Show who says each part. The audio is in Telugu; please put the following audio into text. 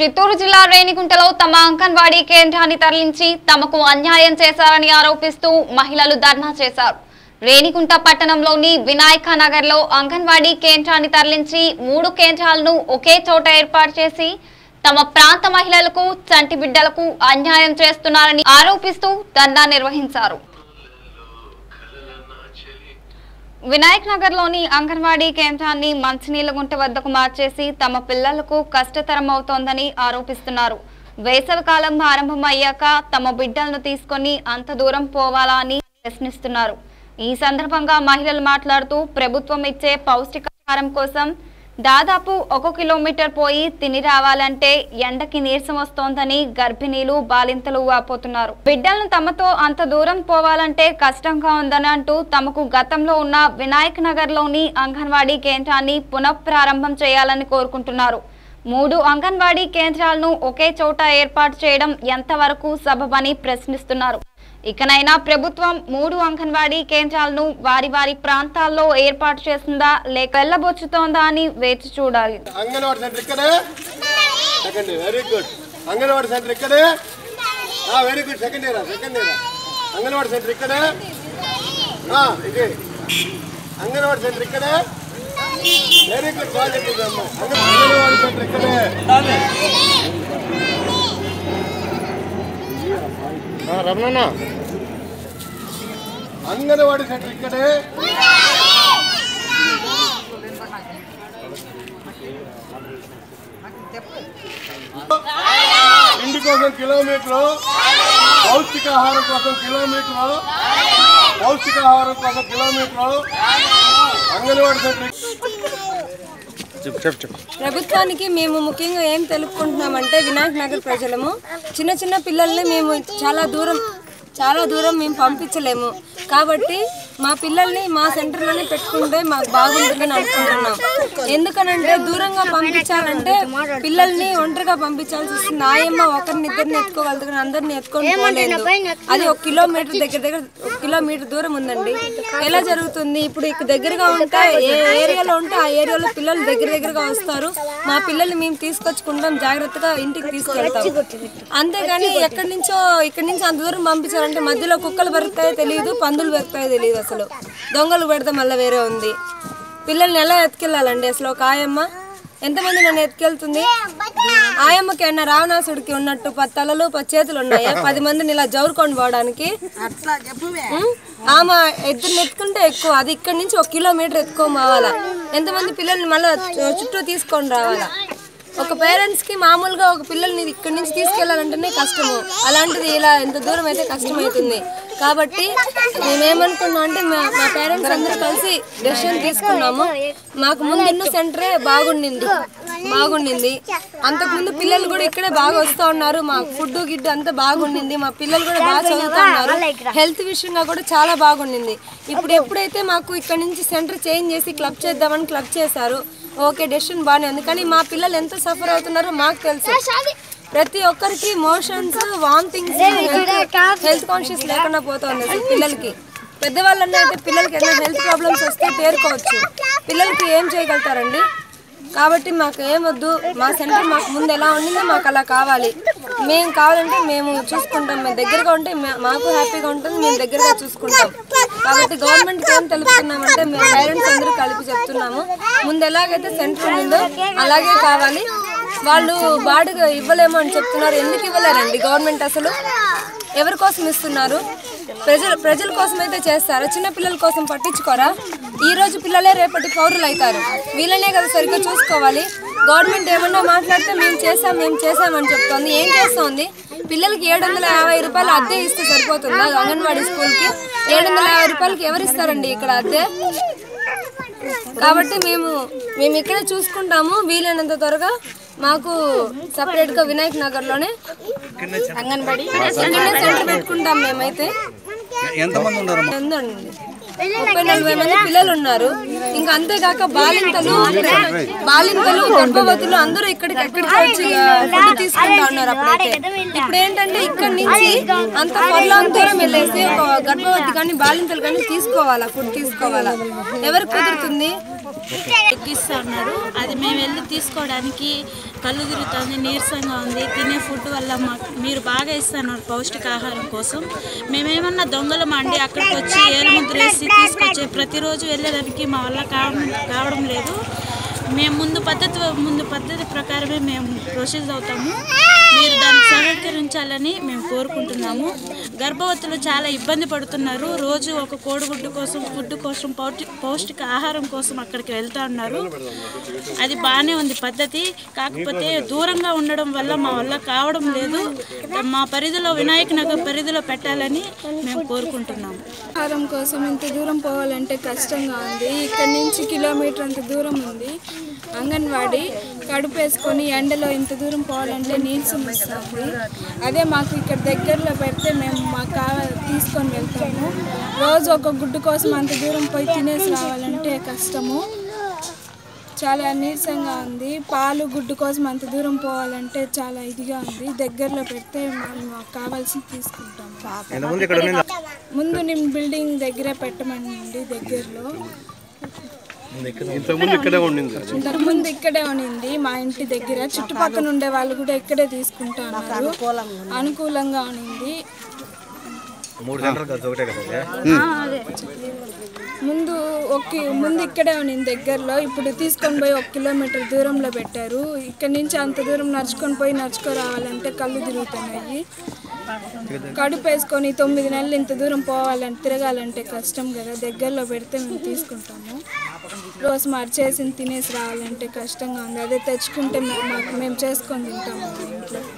Speaker 1: చిత్తూరు జిల్లా రేణిగుంటలో తమ అంగన్వాడీ కేంద్రాన్ని తరలించి తమకు అన్యాయం చేశారని ఆరోపిస్తూ మహిళలు ధర్నా చేశారు రేణిగుంట పట్టణంలోని వినాయక నగర్ లో అంగన్వాడీ కేంద్రాన్ని తరలించి మూడు కేంద్రాలను ఒకే చోట ఏర్పాటు చేసి తమ ప్రాంత మహిళలకు చంటి బిడ్డలకు అన్యాయం చేస్తున్నారని ఆరోపిస్తూ ధర్నా నిర్వహించారు వినాయక్ నగర్ లోని అంగన్వాడీ కేంద్రాన్ని మంచినీళ్ల గుంట వద్దకు మార్చేసి తమ పిల్లలకు కష్టతరం అవుతోందని ఆరోపిస్తున్నారు వేసవి కాలం ఆరంభమయ్యాక తమ బిడ్డలను తీసుకొని అంత దూరం పోవాలా అని ప్రశ్నిస్తున్నారు ఈ సందర్భంగా మహిళలు మాట్లాడుతూ ప్రభుత్వం ఇచ్చే పౌష్టికాహారం కోసం దాదాపు ఒక కిలోమీటర్ పోయి తిని రావాలంటే ఎండకి నీరసం వస్తోందని గర్భిణీలు బాలింతలు వాపోతున్నారు బిడ్డలను తమతో అంత దూరం పోవాలంటే కష్టంగా ఉందని అంటూ తమకు గతంలో ఉన్న వినాయక్ నగర్ లోని అంగన్వాడీ కేంద్రాన్ని పునఃప్రారంభం చేయాలని కోరుకుంటున్నారు మూడు అంగన్వాడీ కేంద్రాలను ఒకే చోట ఏర్పాటు చేయడం ఎంతవరకు సబబని ప్రశ్నిస్తున్నారు ఇకనైనా ప్రభుత్వం మూడు అంగన్వాడీ కేంద్రాలను వారి వారి ప్రాంతాల్లో ఏర్పాటు చేసిందా లేక వెళ్ళబొచ్చుతోందా అని వేచి చూడాలి
Speaker 2: అంగన్వాడి సెంటర్ ఇక్కడే second year very good anganwadi centre ఇక్కడే very good second year second year anganwadi centre ఇక్కడే ఆ, ఇది అంగన్వాడి సెంటర్ ఇక్కడే వెరీ గుడ్ బాగా చెప్పింది అమ్మ అంగ- అంగన్వాడి సెంటర్ ఇక్కడే ఆ, రమణన్న అంగన్వాడి సెంటర్ ఇక్కడే ఇంటి కోసం కిలోమీటర్ పౌష్టికాహారం కోసం కిలోమీటర్ పౌష్టికాహారం కోసం కిలోమీటర్ అంగన్వాడి సెంటర్ చెప్పు చెప్పు చెప్పు
Speaker 3: ప్రభుత్వానికి మేము ముఖ్యంగా ఏం తెలుపుకుంటున్నామంటే వినాయక్ నగర్ ప్రజలము చిన్న చిన్న పిల్లల్ని మేము చాలా దూరం చాలా దూరం మేము పంపించలేము కాబట్టి మా పిల్లల్ని మా సెంటర్లోనే పెట్టుకుంటే మాకు బాగుంటుందని అనుకుంటున్నాం ఎందుకనంటే దూరంగా పంపించాలంటే పిల్లల్ని ఒంటరిగా పంపించాల్సి వస్తుంది ఆయమ్మ ఒకరిని ఇద్దరిని ఎత్తుకోగలదు కానీ అందరిని ఎత్తుకొని పోలేదు అది ఒక కిలోమీటర్ దగ్గర దగ్గర ఒక కిలోమీటర్ దూరం ఉందండి ఎలా జరుగుతుంది ఇప్పుడు ఇక్కడ దగ్గరగా ఉంటే ఏ ఏరియాలో ఉంటే ఆ ఏరియాలో పిల్లలు దగ్గర దగ్గరగా వస్తారు మా పిల్లల్ని మేము తీసుకొచ్చుకుంటాం జాగ్రత్తగా ఇంటికి తీసుకెళ్తాం అంతేగాని ఎక్కడి నుంచో ఇక్కడి నుంచి అంత దూరం పంపించాలంటే మధ్యలో కుక్కలు పెరుగుతాయో తెలియదు పందులు పెరుగుతాయో తెలియదు అసలు దొంగలు పెడితే మళ్ళీ వేరే ఉంది పిల్లల్ని ఎలా ఎత్తుకెళ్ళాలండి అసలు ఒక ఆయమ్మ ఎంతమంది నన్ను ఎత్తుకెళ్తుంది ఆయమ్మకి అన్న రావణాసుడికి ఉన్నట్టు పది తలలు పది చేతులు ఉన్నాయా పది మందిని ఇలా జౌరుకొని పోవడానికి ఉం? ఆమె ఇద్దరిని ఎత్తుకుంటే ఎక్కువ అది ఇక్కడ నుంచి ఒక కిలోమీటర్ ఎత్తుకొని పోవాలా ఎంతమంది పిల్లల్ని మళ్ళీ చుట్టూ తీసుకొని రావాలా ఒక పేరెంట్స్ కి మామూలుగా ఒక పిల్లల్ని ఇక్కడి నుంచి తీసుకెళ్లాలంటేనే కష్టము అలాంటిది ఇలా ఎంత దూరం అయితే కష్టమవుతుంది కాబట్టి మేమేమనుకున్నాం అంటే మా మా పేరెంట్స్ అందరూ కలిసి డెసిషన్ తీసుకున్నాము మాకు ముందున్న సెంటరే బాగుండింది బాగుండింది అంతకుముందు పిల్లలు కూడా ఇక్కడే బాగా వస్తూ ఉన్నారు మా ఫుడ్ గిడ్ అంతా బాగుండింది మా పిల్లలు కూడా బాగా చదువుతూ ఉన్నారు హెల్త్ విషయంగా కూడా చాలా బాగుండింది ఇప్పుడు ఎప్పుడైతే మాకు ఇక్కడ నుంచి సెంటర్ చేంజ్ చేసి క్లబ్ చేద్దామని క్లబ్ చేశారు ఓకే డెసిషన్ బాగానే ఉంది కానీ మా పిల్లలు ఎంత సఫర్ అవుతున్నారో మాకు తెలుసు ప్రతి ఒక్కరికి మోషన్స్ వామిటింగ్స్ హెల్త్ కాన్షియస్ లేకుండా పోతుంది అసలు పిల్లలకి పెద్దవాళ్ళన్నా అయితే పిల్లలకి ఏదైనా హెల్త్ ప్రాబ్లమ్స్ వస్తే తేరుకోవచ్చు పిల్లలకి ఏం చేయగలుగుతారండి కాబట్టి మాకు ఏమొద్దు మా సెంటర్ మాకు ముందు ఎలా ఉండిందో మాకు అలా కావాలి మేము కావాలంటే మేము చూసుకుంటాం మేము దగ్గరగా ఉంటే మా- మాకు హ్యాపీగా ఉంటుంది మేము దగ్గరగా చూసుకుంటాం కాబట్టి గవర్నమెంట్కి ఏం తెలుపుతున్నామంటే మేము పేరెంట్స్ అందరూ కలిపి చెప్తున్నాము ముందు ఎలాగైతే సెంటర్ ఉందో అలాగే కావాలి వాళ్ళు బాడుగా ఇవ్వలేము అని చెప్తున్నారు ఎందుకు ఇవ్వలేరండి గవర్నమెంట్ అసలు ఎవరి కోసం ఇస్తున్నారు ప్రజల ప్రజల కోసం అయితే చేస్తారా చిన్న పిల్లల కోసం పట్టించుకోరా ఈ రోజు పిల్లలే రేపటి పౌరులు అవుతారు వీళ్ళనే కదా సరిగ్గా చూసుకోవాలి గవర్నమెంట్ ఏమన్నా మాట్లాడితే మేము చేసాం మేము చేసామని చెప్తోంది ఏం చేస్తోంది పిల్లలకి ఏడు వందల యాభై రూపాయలు అద్దె ఇస్తే సరిపోతుందా అంగన్వాడీ స్కూల్కి ఏడు వందల యాభై రూపాయలకి ఎవరు ఇస్తారండి ఇక్కడ అద్దె కాబట్టి మేము మేము ఇక్కడే చూసుకుంటాము వీలైనంత త్వరగా మాకు సపరేట్ గా వినాయక్ నగర్ లోనే అంగన్వాడీ ఇక్కడనే సెంటర్ పెట్టుకుంటాం మేమైతే
Speaker 4: ఎంతమంది ఉన్నారు
Speaker 3: ఉందండి ముప్పై నలభై మంది పిల్లలు ఉన్నారు ఇంకా అంతేకాక బాలింతలు బాలింతలు గర్భవతులు అందరూ ఇక్కడికి ఎక్కడికి వచ్చి ఫుడ్ తీసుకుంటా ఉన్నారు అప్పుడైతే ఇప్పుడు ఏంటంటే ఇక్కడ నుంచి అంత ఫర్లాంగ్ దూరం వెళ్ళేసి ఒక గర్భవతి కానీ బాలింతలు కానీ తీసుకోవాలా ఫుడ్ తీసుకోవాలా ఎవరికి కుదురుతుంది
Speaker 4: ఎక్కిస్తా ఉన్నారు అది మేము వెళ్ళి తీసుకోవడానికి కళ్ళు తిరుగుతుంది నీరసంగా ఉంది తినే ఫుడ్ వల్ల మాకు మీరు బాగా ఇస్తున్నారు పౌష్టికాహారం కోసం మేమేమన్నా దొంగలమా అండి అక్కడికి వచ్చి ఏలుముద్ర వేసి తీసుకొచ్చే ప్రతిరోజు వెళ్ళేదానికి మా వల్ల కావడం కావడం లేదు మేము ముందు పద్ధతి ముందు పద్ధతి ప్రకారమే మేము ప్రొసీజ్ అవుతాము మీరు దానికి సహకరించాలని మేము కోరుకుంటున్నాము గర్భవతులు చాలా ఇబ్బంది పడుతున్నారు రోజు ఒక కోడిగుడ్డు కోసం ఫుడ్ కోసం పౌష్టి పౌష్టిక ఆహారం కోసం అక్కడికి వెళ్తా ఉన్నారు అది బాగానే ఉంది పద్ధతి కాకపోతే దూరంగా ఉండడం వల్ల మా వల్ల కావడం లేదు మా పరిధిలో వినాయక నగర్ పరిధిలో పెట్టాలని మేము కోరుకుంటున్నాము
Speaker 5: ఆహారం కోసం ఇంత దూరం పోవాలంటే కష్టంగా ఉంది ఇక్కడ నుంచి కిలోమీటర్ అంత దూరం ఉంది అంగన్వాడీ కడుపు వేసుకొని ఎండలో ఇంత దూరం పోవాలంటే నీరసం వస్తుంది అదే మాకు ఇక్కడ దగ్గరలో పెడితే మేము మాకు కావాలి తీసుకొని వెళ్తాము రోజు ఒక గుడ్డు కోసం అంత దూరం పోయి తినేసి రావాలంటే కష్టము చాలా నీరసంగా ఉంది పాలు గుడ్డు కోసం అంత దూరం పోవాలంటే చాలా ఇదిగా ఉంది దగ్గరలో పెడితే మనం మాకు కావాల్సింది తీసుకుంటాము ముందు నేను బిల్డింగ్ దగ్గరే పెట్టమనండి దగ్గరలో
Speaker 2: ఇంతకుముందు ఇక్కడే ఉండింది
Speaker 5: ఇంతకుముందు ఇక్కడే ఉన్నింది మా ఇంటి దగ్గర చుట్టుపక్కల ఉండే వాళ్ళు కూడా ఇక్కడే తీసుకుంటా ఉన్నారు అనుకూలంగా ఉన్నింది ముందు ఒక ముందు ఇక్కడే ఉన్నింది దగ్గరలో ఇప్పుడు తీసుకొని పోయి ఒక కిలోమీటర్ దూరంలో పెట్టారు ఇక్కడ నుంచి అంత దూరం నడుచుకొని పోయి నడుచుకో రావాలంటే కళ్ళు తిరుగుతున్నాయి కడుపు వేసుకొని తొమ్మిది నెలలు ఇంత దూరం పోవాలంటే తిరగాలంటే కష్టం కదా దగ్గరలో పెడితే మేము తీసుకుంటాము రోజు మర్చేసి తినేసి రావాలంటే కష్టంగా ఉంది అదే తెచ్చుకుంటే మే- మాకు మేము చేసుకొని తింటాము మా ఇంట్లో